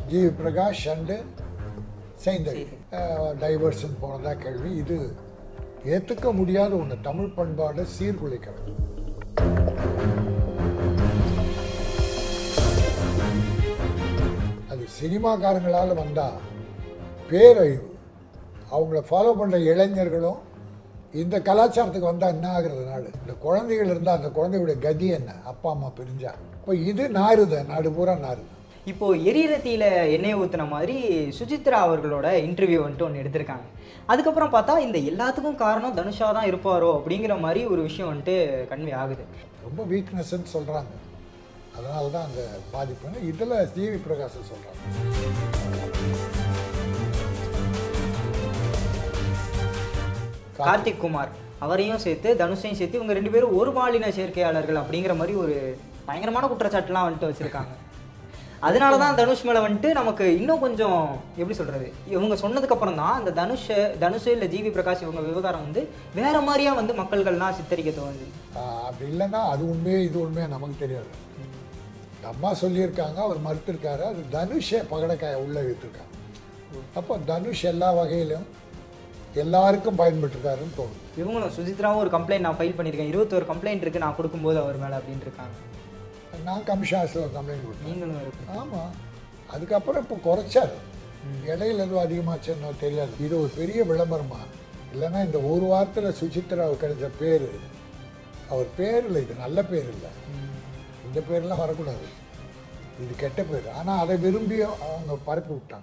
G Prakash and Saindhavi diversion போனதா கேள்வி இது ஏற்றுக்க முடியாத ஒன்று தமிழ் பண்பாடை சீர்குலைக்கிறது அது சினிமாக்காரங்களால் வந்தால் பேரழிவு அவங்கள ஃபாலோ பண்ணுற இளைஞர்களும் இந்த கலாச்சாரத்துக்கு வந்தால் என்ன ஆகுறது நாடு இந்த குழந்தைகள் இருந்தால் அந்த குழந்தைகளுடைய கதி என்ன அப்பா அம்மா பிரிஞ்சா இப்போ இது நாறுத நாடு பூரா நாறுது இப்போ எரிரத்தியில எண்ணெயை ஊத்துன மாதிரி சுசித்ரா அவர்களோட இன்டர்வியூ வந்துட்டு ஒன்று எடுத்திருக்காங்க அதுக்கப்புறம் பார்த்தா இந்த எல்லாத்துக்கும் காரணம் தனுஷா தான் இருப்பாரோ அப்படிங்கிற மாதிரி ஒரு விஷயம் வந்துட்டு கன்வே ஆகுது ரொம்ப வீக்னஸ்ன்னு சொல்கிறாங்க அதனால தான் அந்த பாதிப்புன்னு இதில் ஜிவி பிரகாசம் சொல்கிறாங்க கார்த்திக் குமார் அவரையும் சேர்த்து தனுஷையும் சேர்த்து இவங்க ரெண்டு பேரும் ஒரு பாலின சேர்க்கையாளர்கள் அப்படிங்கிற மாதிரி ஒரு பயங்கரமான குற்றச்சாட்டுலாம் வந்துட்டு வச்சிருக்காங்க அதனால தான் தனுஷ் மேலே வந்துட்டு நமக்கு இன்னும் கொஞ்சம் எப்படி சொல்றது இவங்க சொன்னதுக்கு அப்புறம் தான் அந்த தனுஷ் தனுஷ் இல்லை ஜிவி பிரகாஷ் இவங்க விவகாரம் வந்து வேற மாதிரியா வந்து மக்கள்கள்லாம் சித்தரிக்க தோணுது ஆஹ் அப்படி இல்லைன்னா அது உண்மையே இது உண்மையே நமக்கு தெரியாது இந்த அம்மா சொல்லியிருக்காங்க அவர் மறுத்திருக்காரு அது தனுஷை பகடக்காய உள்ள இழுத்துருக்காங்க அப்போ தனுஷ் எல்லா வகையிலும் எல்லாருக்கும் பயன்பட்டுருக்காருன்னு தோணுது இவங்களும் சுஜித்ராவும் ஒரு கம்ப்ளைண்ட் நான் ஃபைல் பண்ணியிருக்கேன் இருபத்தோரு கம்ப்ளைண்ட் இருக்கு நான் கொடுக்கும்போது அவர் மேலே அப்படின்னு இருக்காங்க நான் கமிஷன் ஆஃபீஸில் கம்ப்ளைண்ட் கொடுத்தேன் நீங்களும் இருக்கு ஆமாம் அதுக்கப்புறம் இப்போ குறைச்சாரு இடையில எதுவும் அதிகமாச்சுன்னு தெரியாது இது ஒரு பெரிய விளம்பரமா இல்லைன்னா இந்த ஒரு வாரத்தில் சுசித்ராவுக்கு கிடைச்ச பேர் அவர் பேர் இல்லை இது நல்ல பேர் இல்லை இந்த பேர்லாம் வரக்கூடாது இது கெட்ட பேர் ஆனால் அதை விரும்பி அவங்க பரப்பி விட்டாங்க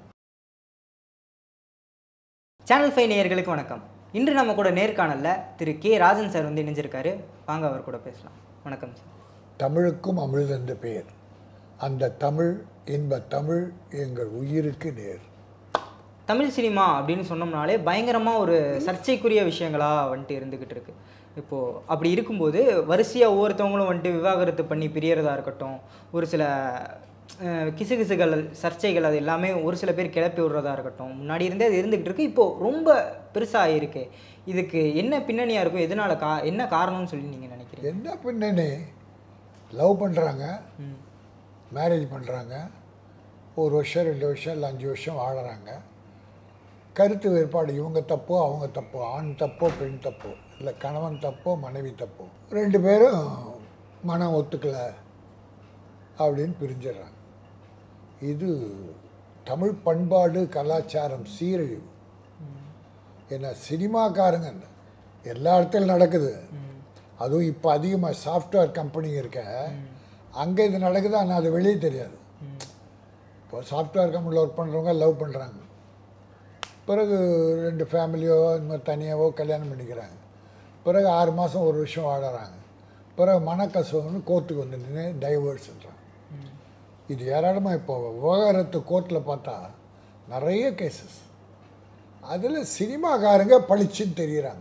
சேனல் ஃபைவ் நேயர்களுக்கு வணக்கம் இன்று நம்ம கூட நேர்காணல்ல திரு கே ராஜன் சார் வந்து இணைஞ்சிருக்காரு வாங்க அவர் கூட பேசலாம் வணக்கம் சார் தமிழுக்கும் அமிழ்தென்ற பெயர் அந்த தமிழ் இன்ப தமிழ் எங்கள் உயிருக்கு நேர் தமிழ் சினிமா அப்படின்னு சொன்னோம்னாலே பயங்கரமாக ஒரு சர்ச்சைக்குரிய விஷயங்களா வந்துட்டு இருந்துக்கிட்டு இருக்கு இப்போது அப்படி இருக்கும்போது வரிசையாக ஒவ்வொருத்தவங்களும் வந்துட்டு விவாகரத்து பண்ணி பிரியறதா இருக்கட்டும் ஒரு சில அஹ், கிசுகிசுகள் சர்ச்சைகள் அது எல்லாமே ஒரு சில பேர் கிளப்பி விடுறதா இருக்கட்டும் முன்னாடி இருந்தே அது இருந்துக்கிட்டு இருக்கு இப்போது ரொம்ப பெருசாக இருக்கு இதுக்கு என்ன பின்னணியாக இருக்கும் எதனால கா என்ன காரணம்னு சொல்லி நீங்கள் நினைக்கிறீங்க என்ன பின்னணி லவ் பண்ணுறாங்க ம் மேரேஜ் பண்ணுறாங்க ஒரு வருஷம் ரெண்டு வருஷம் இல்லை அஞ்சு வருஷம் வாழறாங்க கருத்து வேறுபாடு இவங்க தப்போ அவங்க தப்போ ஆண் தப்போ பெண் தப்போ இல்லை கணவன் தப்போ மனைவி தப்போ ரெண்டு பேரும் மனம் ஒத்துக்கல அப்படின்னு பிரிஞ்சிடுறாங்க இது தமிழ் பண்பாடு கலாச்சாரம் சீரழிவு ஏன்னா சினிமாக்காரங்க எல்லா இடத்துலையும் நடக்குது அதுவும் இப்போ அதிகமாக சாஃப்ட்வேர் கம்பெனி இருக்க அங்கே இது நடக்குது ஆனால் அது வெளியே தெரியாது இப்போ சாஃப்ட்வேர் கம்பெனியில் ஒர்க் பண்ணுறவங்க லவ் பண்ணுறாங்க பிறகு ரெண்டு ஃபேமிலியோ இந்த மாதிரி தனியாவோ கல்யாணம் பண்ணிக்கிறாங்க பிறகு ஆறு மாதம் ஒரு வருஷம் வாழறாங்க பிறகு மனக்கசவன்னு கோர்ட்டுக்கு வந்து நின்று டைவர்ஸ்ன்றாங்க இது ஏராளமாக இப்போ விவகாரத்து கோர்ட்டில் பார்த்தா நிறைய கேசஸ் அதில் சினிமாக்காரங்க பளிச்சுன்னு தெரியுறாங்க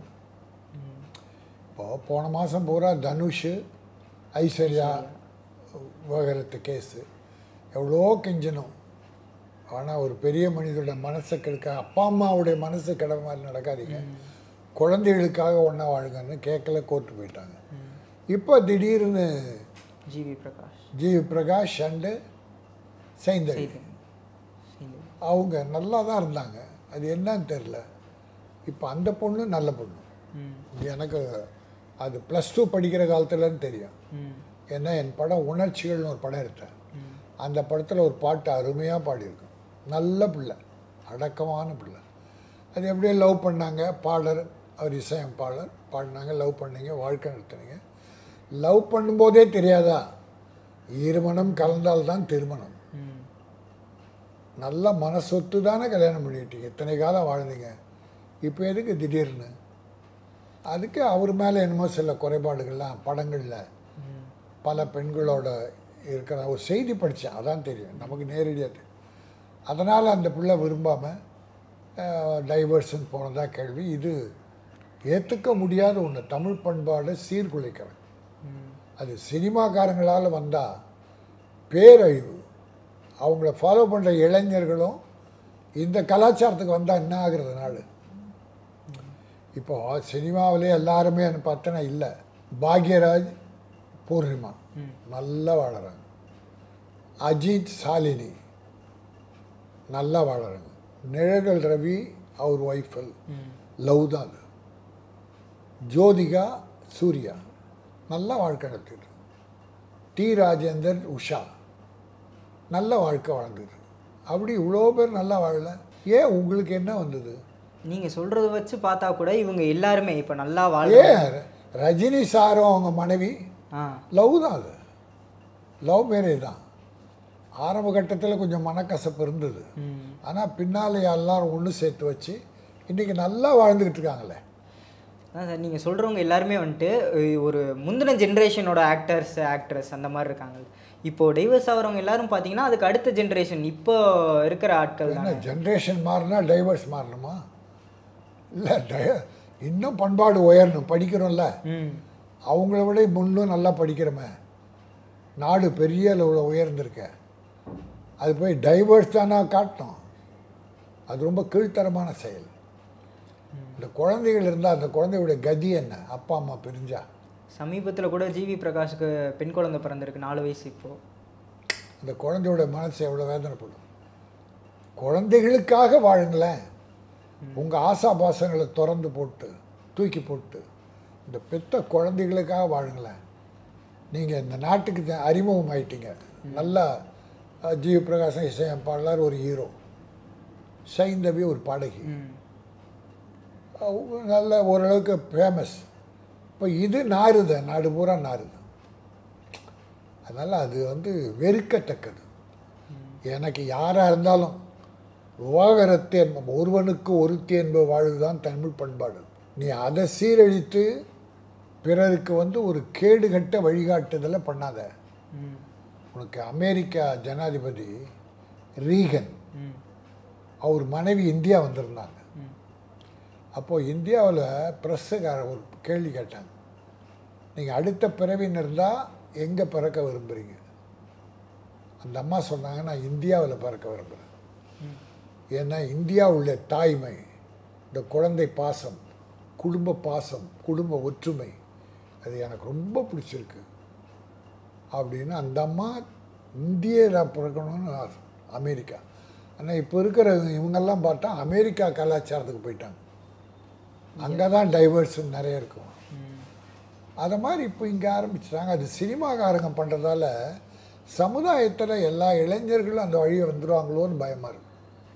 இப்போ போன மாதம் பூரா தனுஷ் ஐஸ்வர்யா விவகாரத்து கேஸு எவ்வளோ கெஞ்சணும் ஆனால் ஒரு பெரிய மனிதோட மனசை கெடுக்க அப்பா அம்மாவுடைய மனசு கெட மாதிரி நடக்காதீங்க குழந்தைகளுக்காக ஒன்றா வாழுங்கன்னு கேட்கல கோர்ட்டு போயிட்டாங்க இப்போ திடீர்னு GV Prakash G Prakash and Saindhavi அவங்க நல்லா தான் இருந்தாங்க அது என்னன்னு தெரில இப்போ அந்த பொண்ணு நல்ல பொண்ணு ம் இது எனக்கு அது ப்ளஸ் டூ படிக்கிற காலத்துலன்னு தெரியும் ம் ஏன்னா என் படம் உணர்ச்சிகள்னு ஒரு படம் எடுத்தேன் அந்த படத்தில் ஒரு பாட்டு அருமையாக பாடியிருக்கும் நல்ல பிள்ளை அடக்கமான பிள்ளை அது எப்படியோ லவ் பண்ணாங்க பாடல் அவர் இசையமைப்பாளர் பாடினாங்க லவ் பண்ணீங்க வாழ்க்கை நடத்துனீங்க லவ் பண்ணும்போதே தெரியாதா இருமணம் கலந்தால்தான் திருமணம் ம் நல்ல மனசொத்து தானே கல்யாணம் பண்ணிட்டீங்க இத்தனை காலம் வாழ்ந்தீங்க இப்போ எதுக்கு திடீர்னு அதுக்கு அவர் மேலே என்னமோ சில குறைபாடுகள்லாம் படங்களில் ம் பல பெண்களோட இருக்கிற ஒரு செய்தி படித்தேன் அதான் தெரியும் நமக்கு நேரடியாக தெரியும் அதனால் அந்த பிள்ளை விரும்பாமல் டைவர்ஷன் போனதா கேள்வி இது ஏற்றுக்க முடியாத ஒன்று தமிழ் பண்பாடை சீர்குலைக்கிறது ம் அது சினிமாக்காரங்களால் வந்தால் பேரழிவு அவங்கள ஃபாலோ பண்ணுற இளைஞர்களும் இந்த கலாச்சாரத்துக்கு வந்தால் என்ன ஆகுறது நாடு இப்போ சினிமாவிலே எல்லாருமே பார்த்தோன்னா இல்லை பாக்யராஜ் பூர்ணிமா ம் நல்லா வாழறாங்க அஜித் சாலினி நல்லா வாழறாங்க நிழகல் ரவி அவர் ஒய்ஃபல் ம் லவ் தான் அது ஜோதிகா சூர்யா நல்லா வாழ்க்கை நடத்திட்டு டி ராஜேந்தர் உஷா நல்ல வாழ்க்கை வாழ்ந்துட்டு அப்படி இவ்வளோ பேர் நல்லா வாழல ஏன் உங்களுக்கு என்ன வந்தது நீங்கள் சொல்கிறத வச்சு பார்த்தா கூட இவங்க எல்லாருமே இப்போ நல்லா வாழ ஏன் ரஜினி சாரும் அவங்க மனைவி ஆ லவ் தான் அது லவ் மேரேஜ் தான் ஆரம்ப கட்டத்தில் கொஞ்சம் மனக்கசப்பு இருந்தது ம் ஆனால் பின்னால் எல்லாரும் ஒன்று சேர்த்து வச்சு இன்றைக்கி நல்லா வாழ்ந்துக்கிட்டு இருக்காங்களே அதான் சார் நீங்கள் சொல்கிறவங்க எல்லாருமே வந்துட்டு அஹ், ஒரு முந்தின ஜென்ரேஷனோட ஆக்டர்ஸ் ஆக்ட்ரஸ் அந்த மாதிரி இருக்காங்க இப்போது டைவர்ஸ் ஆகிறவங்க எல்லாரும் பார்த்தீங்கன்னா அதுக்கு அடுத்த ஜென்ரேஷன் இப்போ இருக்கிற ஆட்கள் என்ன தான் ஜென்ரேஷன் மாறினா டைவர்ஸ் மாறணுமா இல்லை டய இன்னும் பண்பாடு உயரணும் படிக்கிறோம்ல ம் அவங்கள விட முன்னும் நல்லா படிக்கிறோமே நாடு பெரிய அளவில் உயர்ந்திருக்க அது போய் டைவர்ஸ் தானே காட்டணும் அது ரொம்ப கீழ்த்தரமான செயல் இந்த குழந்தைகள் இருந்தால் அந்த குழந்தையுடைய கதி என்ன அப்பா அம்மா பிரிஞ்சா சமீபத்தில் கூட ஜிவி பிரகாஷுக்கு பெண் குழந்தை பிறந்திருக்கு நாலு வயசு இப்போது அந்த குழந்தையோட மனசு எவ்வளோ வேதனைப்படும் குழந்தைகளுக்காக வாழுங்களேன் உங்கள் ஆசாபாசங்களை திறந்து போட்டு தூக்கி போட்டு இந்த பெத்த குழந்தைகளுக்காக வாழுங்களேன் நீங்கள் இந்த நாட்டுக்கு த- அறிமுகம் ஆயிட்டீங்க நல்லா அஹ், ஜீவ பிரகாசம் இசையமைப்பாளர் ஒரு ஹீரோ சைந்தவி ஒரு பாடகி ம் அஹ், நல்ல ஓரளவுக்கு ஃபேமஸ் இப்போ இது நாறுது நாடு பூரா நாறுது அதனால் அது வந்து வெறுக்கத்தக்கது எனக்கு யாராக இருந்தாலும் விவாகரத்து என்ப ஒருவனுக்கு ஒருத்தி என்பது வாழ்வுதான் தமிழ் பண்பாடு நீ அதை சீரழித்து பிறருக்கு வந்து ஒரு கேடுகட்ட வழிகாட்டுதலை பண்ணாத ம் உனக்கு அமெரிக்கா ஜனாதிபதி ரீகன் ம் அவர் மனைவி இந்தியா வந்திருந்தாங்க ம் அப்போது இந்தியாவில் ப்ரெஸ்ஸுக்கார ஒரு கேள்வி கேட்டாங்க நீங்கள் அடுத்த பிறவின்னு இருந்தால் எங்கே பிறக்க விரும்புகிறீங்க அந்த அம்மா சொன்னாங்க நான் இந்தியாவில் பிறக்க விரும்புகிறேன் ஏன்னா இந்தியா உள்ள தாய்மை இந்த குழந்தை பாசம் குடும்ப பாசம் குடும்ப ஒற்றுமை அது எனக்கு ரொம்ப பிடிச்சிருக்கு அப்படின்னு அந்த அம்மா இந்தியராக பிறக்கணும்னு ஆசை. அமெரிக்கா ஆனால் இப்போ இருக்கிற இவங்கெல்லாம் பார்த்தா அமெரிக்கா கலாச்சாரத்துக்கு போயிட்டாங்க அங்கே தான் டைவர்ஸ் நிறைய இருக்கும் ம் அதை மாதிரி இப்போ இங்கே ஆரம்பிச்சிட்டாங்க அது சினிமாக்காரங்க பண்ணுறதால சமுதாயத்தில் எல்லா இளைஞர்களும் அந்த வழியை வந்துடுவாங்களோன்னு பயமாக இருக்கு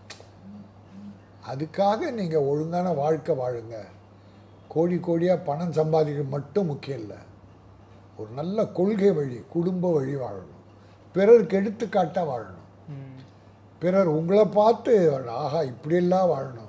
அதுக்காக நீங்கள் ஒழுங்கான வாழ்க்கை வாழுங்க கோடி கோடியாக பணம் சம்பாதிக்க மட்டும் முக்கியம் இல்லை ஒரு நல்ல கொள்கை வழி குடும்ப வழி வாழணும் பிறருக்கு எடுத்துக்காட்டாக வாழணும் ம் பிறர் உங்களை பார்த்து ஆஹா இப்படியெல்லாம் வாழணும்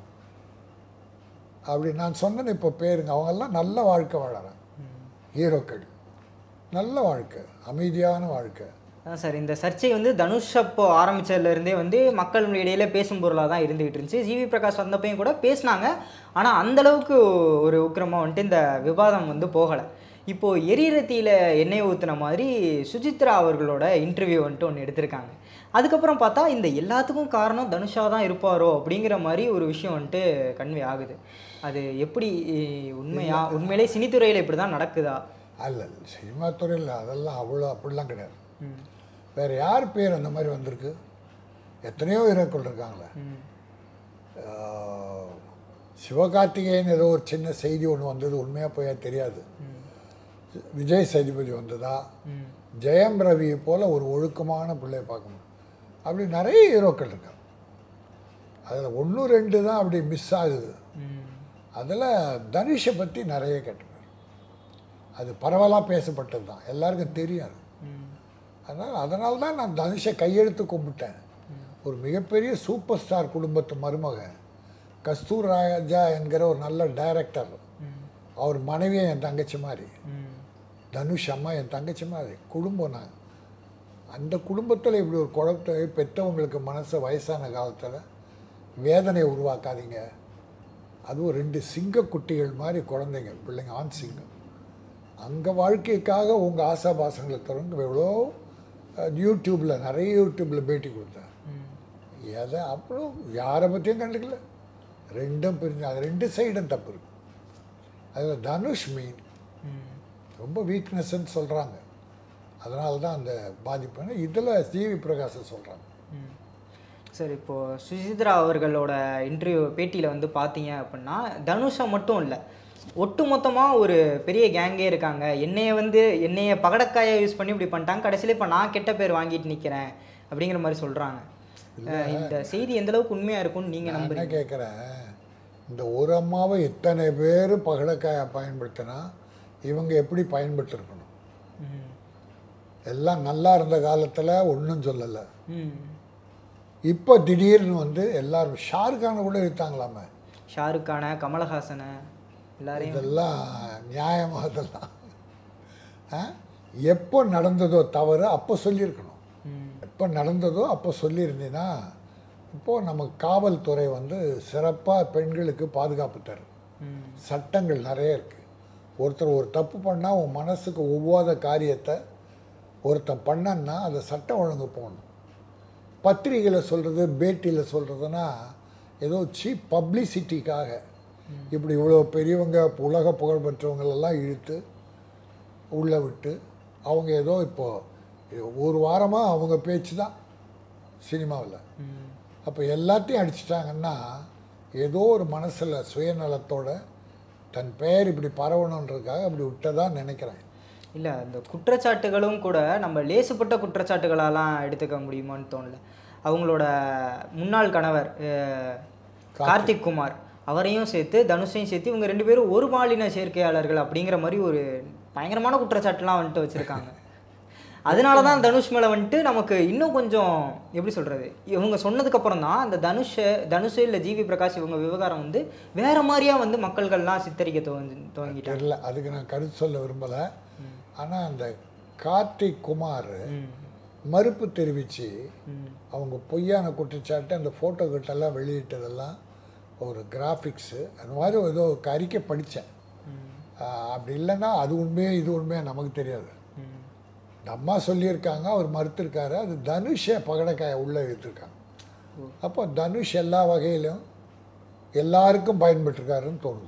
அப்படி நான் சொன்னேன் இப்போ பேருங்க அவங்கெல்லாம் நல்ல வாழ்க்கை வாழறாங்க ஹீரோக்கள் நல்ல வாழ்க்கை அமைதியான வாழ்க்கை அதான் சார் இந்த சர்ச்சை வந்து தனுஷ் அப்போ ஆரம்பிச்சதுல இருந்தே வந்து மக்கள் இடையில பேசும் பொருளாக தான் இருந்துகிட்டு இருந்துச்சு ஜிவி பிரகாஷ் வந்தப்பையும் கூட பேசினாங்க ஆனால் அந்த அளவுக்கு ஒரு உக்கிரமாக வந்துட்டு இந்த விவாதம் வந்து போகலை இப்போ எரிரத்தியில் எண்ணெய் ஊற்றுன மாதிரி சுசித்ரா அவர்களோட இன்டர்வியூ வந்துட்டு ஒன்று எடுத்திருக்காங்க அதுக்கப்புறம் பார்த்தா இந்த எல்லாத்துக்கும் காரணம் தனுஷா தான் இருப்பாரோ அப்படிங்கிற மாதிரி ஒரு விஷயம் வந்துட்டு கன்வே ஆகுது அது எப்படி உண்மையா உண்மையிலே சினித்துறையில் இப்படி தான் நடக்குதா அல்ல சினிமா துறையில் அதெல்லாம் அவ்வளோ அப்படிலாம் கிடையாது ம் வேறு யார் பேர் அந்த மாதிரி வந்திருக்கு எத்தனையோ ஹீரோக்கள் இருக்காங்களே ம் ஆஹ், சிவகார்த்திகேயன் ஏதோ ஒரு சின்ன செய்தி ஒன்று வந்தது உண்மையாக போயா தெரியாது விஜய் சேதுபதி வந்ததா ம் ஜெயம் ரவியை போல ஒரு ஒழுக்கமான பிள்ளையை பார்க்கணும் அப்படி நிறைய ஹீரோக்கள் இருக்காங்க அதில் ஒன்று ரெண்டு தான் அப்படி மிஸ் ஆகுது ம் அதில் தனுஷை பற்றி நிறைய கேட்டிருக்காரு அது பரவலாக பேசப்பட்டது தான் எல்லாருக்கும் தெரியும் அது ம் அதனால் அதனால தான் நான் தனுஷை கையெழுத்து கும்பிட்டேன் ஒரு மிகப்பெரிய சூப்பர் ஸ்டார் குடும்பத்து மருமகன் கஸ்தூர் ராஜா என்கிற ஒரு நல்ல டைரக்டர் ம் அவர் மனைவியே என் தங்கச்சி மாதிரி ம் தனுஷ் அம்மா என் தங்கச்சி மாதிரி குடும்பம் நான் அந்த குடும்பத்தில் இப்படி ஒரு குழப்பத்தை பெற்றவங்களுக்கு மனசை வயசான காலத்தில் வேதனை உருவாக்காதீங்க அதுவும் ரெண்டு சிங்க குட்டிகள் மாதிரி குழந்தைங்க பிள்ளைங்க ஆண் சிங்கம் அங்கே வாழ்க்கைக்காக உங்கள் ஆசாபாசங்களை திறந்து எவ்வளோ யூடியூப்பில் நிறைய யூடியூப்பில் பேட்டி கொடுத்தேன் ம் எதை அப்புறம் யாரை பற்றியும் கண்டுக்கல ரெண்டும் பிரிஞ்சு அது ரெண்டு சைடும் தப்பு இருக்கு அதில் தனுஷ் மீன் ம் ரொம்ப வீக்னஸ்ன்னு சொல்கிறாங்க அதனால தான் அந்த பாதிப்புன்னு இதில் ஜிவி பிரகாசம் சொல்கிறாங்க ம். சார் இப்போது சுசித்ரா அவர்களோட இன்டர்வியூ பேட்டியில் வந்து பார்த்தீங்க அப்படின்னா தனுஷா மட்டும் இல்லை ஒட்டு மொத்தமாக ஒரு பெரிய கேங்கே இருக்காங்க என்னைய வந்து என்னைய பகடக்காயை யூஸ் பண்ணி இப்படி பண்ணிட்டாங்க கடைசியில் இப்போ நான் கெட்ட பேர் வாங்கிட்டு நிற்கிறேன் அப்படிங்கிற மாதிரி சொல்கிறாங்க இந்த செய்தி எந்த அளவுக்கு உண்மையாக இருக்கும்னு நீங்கள் நான் என்ன நம்புறீங்க கேட்குறேன் இந்த ஒரு அம்மாவை இத்தனை பேர் பகடக்காயை பயன்படுத்தினா இவங்க எப்படி பயன்படுத்திருக்கணும் ம். எல்லாம் நல்லா இருந்த காலத்தில் ஒன்றும் சொல்லலை ம் இப்போ திடீர்னு வந்து எல்லாரும் ஷாருக்கானை கூட எடுத்தாங்களாமே ஷாருக் கானை கமலஹாசனை எல்லாரையும் இதெல்லாம் நியாயமாக இதெல்லாம் ஆ? எப்போ நடந்ததோ தவறு அப்போ சொல்லியிருக்கணும் ம் எப்போ நடந்ததோ அப்போ சொல்லியிருந்தீங்கன்னா இப்போது நம்ம காவல்துறை வந்து சிறப்பாக பெண்களுக்கு பாதுகாப்பு தரும் ம் சட்டங்கள் நிறைய இருக்குது ஒருத்தர் ஒரு தப்பு பண்ணால் உன் மனசுக்கு ஒவ்வாத காரியத்தை ஒருத்தன் பண்ணன்னா அதை சட்டம் ஒழுங்கு போகணும் பத்திரிகையில் சொல்கிறது பேட்டியில் சொல்கிறதுனா ஏதோ சீப் பப்ளிசிட்டிக்காக இப்படி இவ்வளோ பெரியவங்க உலக புகழ் பெற்றவங்களெல்லாம் இழுத்து உள்ளே விட்டு அவங்க ஏதோ இப்போது ஒரு வாரமாக அவங்க பேச்சு தான் சினிமாவில் ம் அப்போ எல்லாத்தையும் அடிச்சிட்டாங்கன்னா ஏதோ ஒரு மனசில் சுயநலத்தோட தன் பெயர் இப்படி பரவணுன்றதுக்காக அப்படி விட்டதா நினைக்கிறேன் இல்லை அந்த குற்றச்சாட்டுகளும் கூட நம்ம லேசுப்பட்ட குற்றச்சாட்டுகளெல்லாம் எடுத்துக்க முடியுமான்னு தோணல அவங்களோட முன்னாள் கணவர் அஹ், கார்த்திக் குமார் அவரையும் சேர்த்து தனுஷையும் சேர்த்து இவங்க ரெண்டு பேரும் ஒரு பாலின சேர்க்கையாளர்கள் அப்படிங்கிற மாதிரி ஒரு பயங்கரமான குற்றச்சாட்டுலாம் வந்துட்டு வச்சுருக்காங்க அதனால தான் தனுஷ் மேலே வந்துட்டு நமக்கு இன்னும் கொஞ்சம் எப்படி சொல்கிறது இவங்க சொன்னதுக்கப்புறம் தான் அந்த தனுஷ் தனுஷ் இல்லை ஜிவி பிரகாஷ் இவங்க விவகாரம் வந்து வேற மாதிரியா வந்து மக்கள்கள்லாம் சித்தரிக்க துவங்கி துவங்கிட்டாங்க தெரியல அதுக்கு நான் கருத்து சொல்ல விரும்பலை ஆனால் அந்த கார்த்திக் குமார் ம் மறுப்பு தெரிவித்து ம் அவங்க பொய்யான குற்றச்சாட்டு அந்த ஃபோட்டோ கிட்டெல்லாம் வெளியிட்டதெல்லாம் ஒரு கிராஃபிக்ஸு அந்த மாதிரி ஏதோ ஒரு அறிக்கை படித்தேன் ம் அப்படி இல்லைன்னா அது உண்மையே இது உண்மையாக நமக்கு தெரியாது ம் இந்த அம்மா சொல்லியிருக்காங்க அவர் மறுத்திருக்காரு அது தனுஷை பகடக்காயை உள்ளே இழுத்துருக்காங்க அப்போ தனுஷ் எல்லா வகையிலும் எல்லாருக்கும் பயன்பட்டுருக்காருன்னு தோணுது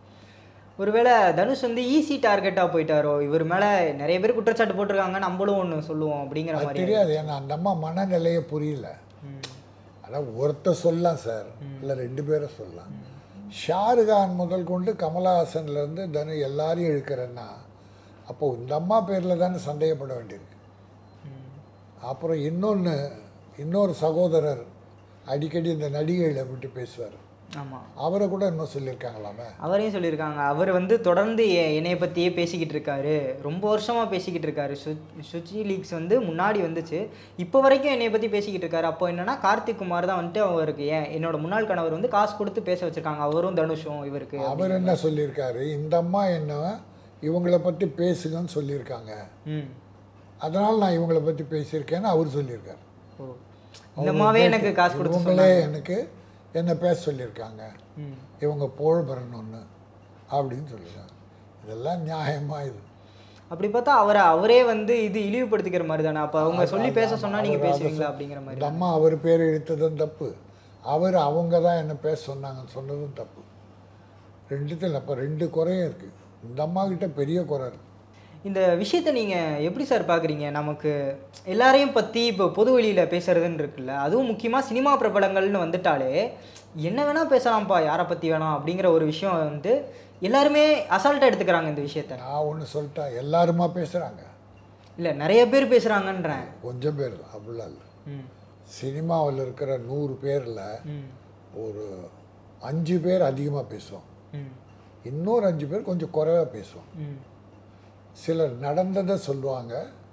ஒருவேளை தனுஷ் வந்து ஈஸி டார்கெட்டாக போயிட்டாரோ இவர் மேலே நிறைய பேர் குற்றச்சாட்டு போட்டிருக்காங்க நம்மளும் ஒன்று சொல்லுவோம் அப்படிங்கிற அது மாதிரி தெரியாது ஏன்னா அந்த அம்மா மனநிலையே புரியல ம். ஆனால் ஒருத்தர் சொல்லலாம் சார் இல்லை ரெண்டு பேரை சொல்லலாம் ஷாருகான் முதல் கொண்டு கமலஹாசன்லேருந்து தனு எல்லாரையும் இழுக்கிறேன்னா அப்போ இந்த அம்மா பேரில் தானே சந்தேகப்பட வேண்டியிருக்கு ம். அப்புறம் இன்னொன்று இன்னொரு சகோதரர் அடிக்கடி இந்த நடிகைகளை விட்டு பேசுவார் ஆமாம் அவரை கூட இன்னும் சொல்லியிருக்காங்களாமே அவரையும் சொல்லியிருக்காங்க அவர் வந்து தொடர்ந்து எ- என்னைய பற்றியே பேசிக்கிட்டு இருக்காரு ரொம்ப வருஷமாக பேசிக்கிட்டு இருக்காரு சு சுச்சி லீக்ஸ் வந்து முன்னாடி வந்துச்சு இப்போ வரைக்கும் என்னைய பற்றி பேசிக்கிட்டு இருக்காரு அப்போ என்னன்னா கார்த்திக் குமார் தான் வந்துட்டு அவருக்கு ஏன் என்னோட முன்னாள் கணவர் வந்து காசு கொடுத்து பேச வச்சிருக்காங்க அவரும் தனுஷும் இவருக்கு அவர் என்ன சொல்லியிருக்காரு இந்த அம்மா என்ன இவங்கள பற்றி பேசுங்கன்னு சொல்லியிருக்காங்க ம் அதனால் நான் இவங்கள பற்றி பேசியிருக்கேன்னு அவர் சொல்லியிருக்காரு ஓ இந்த அம்மாவே எனக்கு காசு கொடுத்து இவங்களே எனக்கு என்ன பேச சொல்லியிருக்காங்க ம் இவங்க புகழ் பெறணும்னு அப்படின்னு சொல்லியிருக்காங்க இதெல்லாம் நியாயமா இது அப்படி பார்த்தா அவரை அவரே வந்து இது இழிவுபடுத்திக்கிற மாதிரி தானே அப்போ அவங்க சொல்லி பேச சொன்னா நீங்க பேசுவீங்களா அப்படிங்கிற மாதிரி இந்த அம்மா அவர் பேர் இழுத்ததும் தப்பு அவர் அவங்க தான் என்ன பேச சொன்னாங்கன்னு சொன்னதும் தப்பு ரெண்டுத்தில் அப்போ ரெண்டு குறையும் இருக்குது இந்த அம்மா கிட்ட பெரிய குறை இருக்கு இந்த விஷயத்தை நீங்க எப்படி சார் பார்க்குறீங்க நமக்கு எல்லாரையும் பத்தி இப்போ பொது வெளியில பேசுறதுன்னு இருக்குல்ல அதுவும் முக்கியமா சினிமா பிரபலங்கள்னு வந்துட்டாலே என்ன வேணா பேசலாம்ப்பா யாரை பத்தி வேணாம் அப்படிங்கிற ஒரு விஷயம் வந்து எல்லாருமே அசால்ட்டாக எடுத்துக்கிறாங்க இந்த விஷயத்த நான் ஒன்று சொல்லிட்டேன் எல்லாருமா பேசுகிறாங்க இல்லை நிறைய பேர் பேசுறாங்கன்றேன் கொஞ்சம் பேர் தான் அப்படிலாம் இல்லை ம் சினிமாவில் இருக்கிற நூறு பேரில் ம் ஒரு அஞ்சு பேர் அதிகமாக பேசுவோம் ம் இன்னொரு அஞ்சு பேர் கொஞ்சம் குறைவாக பேசுவோம் ம் சிலர் நடந்ததை சொல்லுவாங்க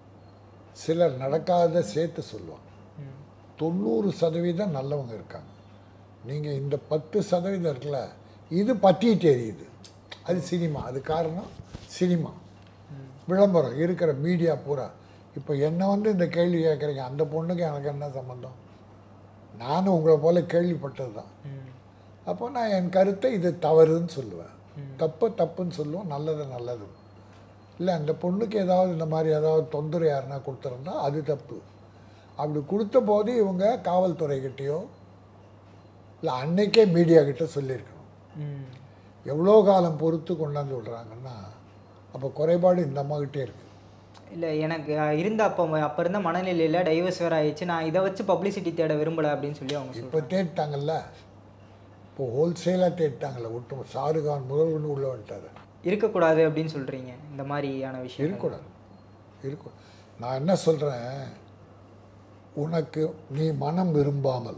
சிலர் நடக்காததை சேர்த்து சொல்லுவாங்க ம் தொண்ணூறு சதவீதம் நல்லவங்க இருக்காங்க நீங்கள் இந்த பத்து சதவீதம் இருக்குல்ல இது பற்றிட்டு எரியுது அது சினிமா அது காரணம் சினிமா விளம்பரம் இருக்கிற மீடியா பூரா இப்போ என்னை வந்து இந்த கேள்வி கேட்குறீங்க அந்த பொண்ணுக்கு எனக்கு என்ன சம்மந்தம் நானும் உங்களை போல கேள்விப்பட்டது தான் ம் அப்போ நான் என் கருத்தை இது தவறுன்னு சொல்லுவேன் தப்பு தப்புன்னு சொல்லுவோம் நல்லது நல்லது இல்லை அந்த பொண்ணுக்கு ஏதாவது இந்த மாதிரி ஏதாவது தொந்தரவு யாருன்னா கொடுத்துருந்தா அது தப்பு அப்படி கொடுத்த போது இவங்க காவல்துறைகிட்டேயோ இல்லை அன்னைக்கே மீடியா கிட்ட சொல்லியிருக்கணும் ம் எவ்வளோ காலம் பொறுத்து கொண்டாந்து விடுறாங்கன்னா அப்போ குறைபாடு இந்த அம்மாக்கிட்டே இருக்குது இல்லை எனக்கு அஹ், இருந்த அப்போ அப்போ இருந்த மனநிலையில் டைவர்ஸ் வேறு ஆயிடுச்சு நான் இதை வச்சு பப்ளிசிட்டி தேட விரும்பலை அப்படின்னு சொல்லி அவங்க இப்போ சொல்கிறாங்க தேடிட்டாங்கல்ல இப்போ ஹோல்சேலாக தேடிட்டாங்கல்ல ஒட்டு ஷாருகான் முதல் கொண்டு உள்ள வந்துட்டாரு இருக்கக்கூடாது அப்படின்னு சொல்கிறீங்க இந்த மாதிரியான விஷயம் இருக்கக்கூடாது இருக்கும் நான் என்ன சொல்கிறேன் உனக்கு நீ மனம் விரும்பாமல்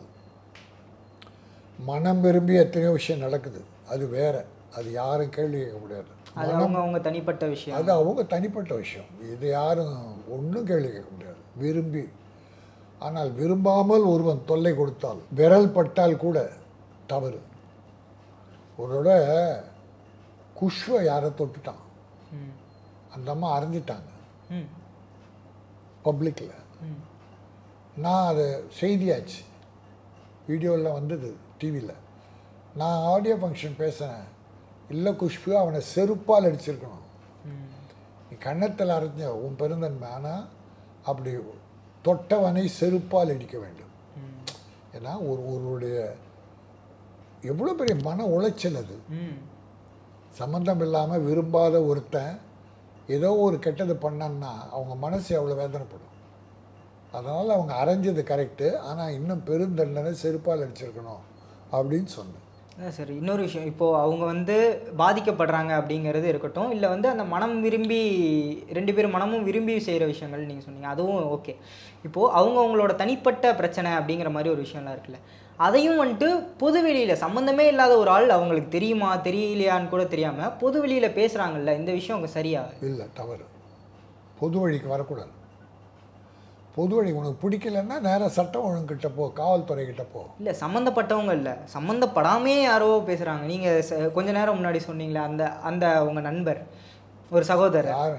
மனம் விரும்பி எத்தனையோ விஷயம் நடக்குது அது வேற அது யாரும் கேள்வி கேட்க முடியாது அது அவங்க அவங்க தனிப்பட்ட விஷயம் அது அவங்க தனிப்பட்ட விஷயம் இது யாரும் ஒன்றும் கேள்வி கேட்க முடியாது விரும்பி ஆனால் விரும்பாமல் ஒருவன் தொல்லை கொடுத்தால் விரல் பட்டால் கூட தவறு ஒருவரோட குஷ்வை யாரை தொட்டுட்டான் ம் அந்த அம்மா அரைஞ்சிட்டாங்க ம் பப்ளிக்கில் ம் நான் அது செய்தியாச்சு வீடியோவில் வந்தது டிவியில் நான் ஆடியோ ஃபங்க்ஷன் பேசுகிறேன் இல்லை குஷ்பு அவனை செருப்பால் அடிச்சிருக்கணும் ம் நீ கன்னத்தில் அரைஞ்ச உன் பெருந்தன்மை ஆனால் அப்படி தொட்டவனை செருப்பால் அடிக்க வேண்டும் ம் ஏன்னா ஒரு ஒருவருடைய எவ்வளோ பெரிய மன உளைச்சல் அது ம் சம்மந்தம் இல்லாமல் விரும்பாத ஒருத்தன் ஏதோ ஒரு கெட்டது பண்ணான்னா அவங்க மனசு எவ்வளோ வேதனைப்படும் அதனால் அவங்க அரைஞ்சது கரெக்டு ஆனால் இன்னும் பெருந்தண்டனை செருப்பால் அடிச்சிருக்கணும் அப்படின்னு சொன்னேன் அதான் சார் இன்னொரு விஷயம் இப்போது அவங்க வந்து பாதிக்கப்படுறாங்க அப்படிங்கிறது இருக்கட்டும் இல்லை வந்து அந்த மனம் விரும்பி ரெண்டு பேரும் மனமும் விரும்பி செய்கிற விஷயங்கள் நீங்கள் சொன்னீங்க அதுவும் ஓகே இப்போது அவங்க அவங்களோட தனிப்பட்ட பிரச்சனை அப்படிங்கிற மாதிரி ஒரு விஷயம்லாம் இருக்குல்ல அதையும் வந்துட்டு பொது வெளியில் சம்மந்தமே இல்லாத ஒரு ஆள் அவங்களுக்கு தெரியுமா தெரியலையான்னு கூட தெரியாமல் பொது வெளியில் பேசுகிறாங்கல்ல இந்த விஷயம் அவங்க சரியா இல்லை தவறு பொது வழிக்கு வரக்கூடாது பொது வழி உனக்கு பிடிக்கலன்னா நேராக சட்டம் ஒழுங்குகிட்ட போ காவல்துறை கிட்ட போ இல்லை சம்மந்தப்பட்டவங்க இல்லை சம்மந்தப்படாமே யாரோ பேசுகிறாங்க நீங்கள் கொஞ்ச நேரம் முன்னாடி சொன்னீங்களே அந்த அந்த உங்கள் நண்பர் ஒரு சகோதரர் யார்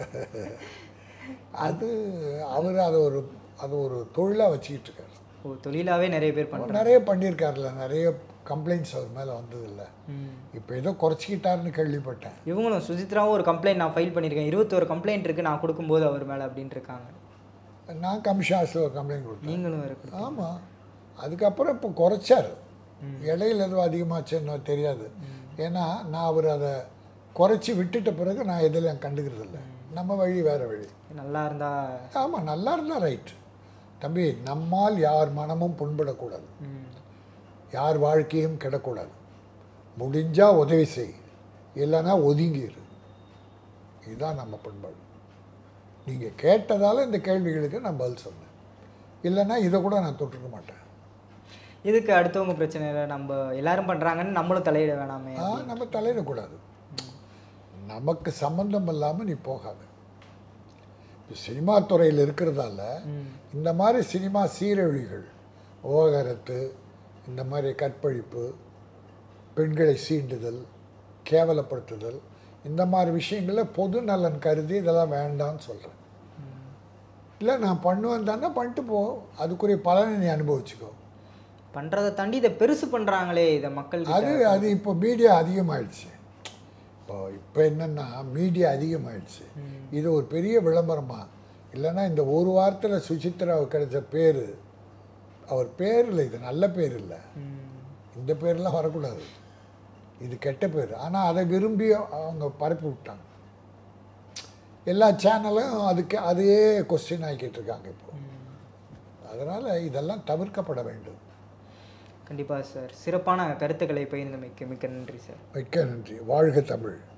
அது அவர் அதை ஒரு அது ஒரு தொழிலாக வச்சுக்கிட்டு இருக்காரு ஓ தொழிலாவே நிறைய பேர் பண்ணுறாங்க நிறைய பண்ணியிருக்காருல்ல நிறைய கம்ப்ளைண்ட்ஸ் அவர் மேலே வந்ததில்ல இப்போ ஏதோ குறைச்சிக்கிட்டாருன்னு கேள்விப்பட்டேன் இவங்களும் சுஜித்ராவும் ஒரு கம்ப்ளைண்ட் நான் ஃபைல் பண்ணியிருக்கேன் இருபத்தோரு கம்ப்ளைண்ட் இருக்குது நான் கொடுக்கும்போது அவர் மேலே அப்படின்னு இருக்காங்க நான் கமிஷன் ஆஃபீஸில் ஒரு கம்ப்ளைண்ட் கொடுத்தேன் நீங்களும் இருக்கு ஆமாம் அதுக்கப்புறம் இப்போ குறைச்சார் இடையில எதுவும் அதிகமாச்சுன்னு தெரியாது ஏன்னா நான் அவர் அதை குறைச்சி விட்டுட்ட பிறகு நான் எதில் கண்டுக்கிறது இல்லை நம்ம வழி வேறு வழி நல்லா இருந்தா ஆமாம் நல்லா இருந்தால் ரைட் தம்பி நம்மால் யார் மனமும் புண்படக்கூடாது ம், யார் வாழ்க்கையும் கெடக்கூடாது முடிஞ்சால் உதவி செய் இல்லைன்னா ஒதுங்கிரு இதுதான் நம்ம பண்பாடு நீங்கள் கேட்டதால் இந்த கேள்விகளுக்கு நான் பதில் சொன்னேன் இல்லைன்னா இதை கூட நான் தொட்டுக்க மாட்டேன் இதுக்கு அடுத்தவங்க பிரச்சனையில நம்ம எல்லாரும் பண்ணுறாங்கன்னு நம்மளும் தலையிட வேணாமே ஆ நம்ம தலையிடக்கூடாது நமக்கு சம்பந்தம் இல்லாமல் நீ போகாத இப்போ சினிமா துறையில் இருக்கிறதால ம், இந்த மாதிரி சினிமா சீரழிகள் விவகாரத்து இந்த மாதிரி கற்பழிப்பு பெண்களை சீண்டுதல் கேவலப்படுத்துதல் இந்த மாதிரி விஷயங்களில் பொது நலன் கருதி இதெல்லாம் வேண்டாம்னு சொல்கிறேன் இல்லை நான் பண்ணுவேன் தானே பண்ணிட்டு போ அதுக்குரிய பலனை நீ அனுபவிச்சுக்கோ பண்றதை தாண்டி இதை பெருசு பண்றாங்களே இதை மக்கள் அது அது இப்போ மீடியா அதிகமாயிடுச்சு இப்போ இப்போ என்னென்னா மீடியா அதிகமாயிடுச்சு இது ஒரு பெரிய விளம்பரமா இல்லைன்னா இந்த ஒரு வாரத்தில் சுசித்ராவுக்கு கிடைச்ச பேர் அவர் பேர் இல்லை இது நல்ல பேர் இல்லை இந்த பேர்லாம் வரக்கூடாது இது கெட்ட பேர் ஆனால் அதை விரும்பி அவங்க பரப்பி விட்டாங்க எல்லா சேனலும் அதுக்கு அதையே கொஸ்டின் ஆக்கிட்டு இருக்காங்க இப்போ அதனால் இதெல்லாம் தவிர்க்கப்பட வேண்டும் கண்டிப்பா சார் சிறப்பான கருத்துக்களை பகிர்ந்தமைக்கு மிக்க நன்றி சார் மிக்க நன்றி வாழ்க தமிழ்